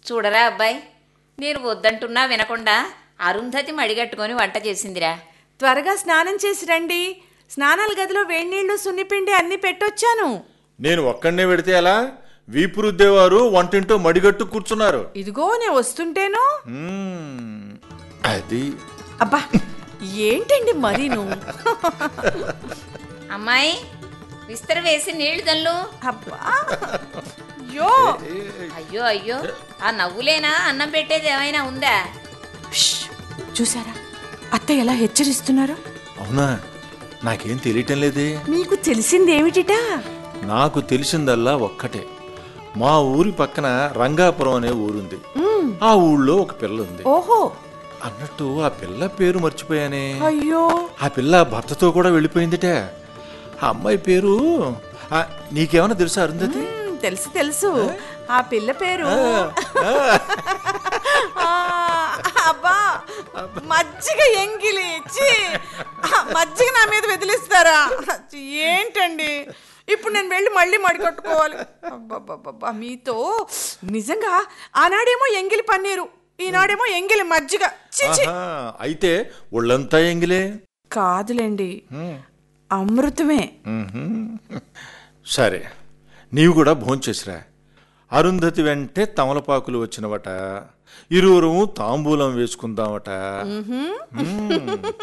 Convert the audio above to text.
చూడరా అబ్బాయి నేను వద్దంటున్నా వినకుండా అరుంధతి మడిగట్టుకొని వంట చేసిందిరా త్వరగా స్నానం చేసి రండి స్నానాల గదిలో వేడినీళ్లు సున్నిపిండి అన్ని పెట్టొచ్చాను నేను ఒక్కడనే పెడితే ఎలా వీపు రుద్దేవారు వంటింటో మడిగట్టు కూర్చున్నారు ఇదిగో నేను వస్తుంటేను మ్మ్. అది అబ్బా ఏంటండి మరీను అమ్మాయి విస్తర వేసి నీళ్లు దల్లు అబ్బా యో అయ్యో అయ్యో ఆ నవ్వులేనా అన్నం పెట్టేది ఏమైనా ఉందా చూసారా అత్త ఎలా హెచ్చరిస్తున్నారు అవునా నాకేం తెలియటం లేదే మీకు తెలిసింది ఏమిటిటా నాకు తెలిసిందల్లా ఒక్కటే మా ఊరి పక్కన రంగాపురం అనే ఊరుంది ఆ ఊళ్ళో ఒక పిల్ల ఉంది ఓహో అన్నట్టు ఆ పిల్ల పేరు మర్చిపోయానే అయ్యో ఆ పిల్ల భర్తతో కూడా వెళ్ళిపోయిందిట ఆ అమ్మాయి పేరు ఆ, నీకేమైనా తెలుసా అరుంధతి మ్, తెలుసు తెలుసు ఆ పిల్ల పేరు ఆ, అబ్బా మజ్జిగ ఎంగిలి ఛీ! ఆ, మజ్జిగ నా మీద వదిలిస్తారా ఛీ, ఏంటండి ఇప్పుడు నేను వెళ్ళి మళ్ళీ మడికట్టుకోవాలి అబ్బబ్బబ్బబ్బా మీతో నిజంగా ఆనాడేమో ఎంగిలి పన్నీరు ఈనాడేమో ఎంగిలి మజ్జిగ ఛీ, ఛీ! ఆహా, అయితే ఒళ్ళంతా ఎంగిలే కాదులేండి అమృతమే మ్మ్హ్మ్. సరే నీవు కూడా భోంచేసిరా అరుంధతి వెంటే తమలపాకులు వచ్చినవట ఇరువురు తాంబూలం వేసుకుందామట మ్మ్.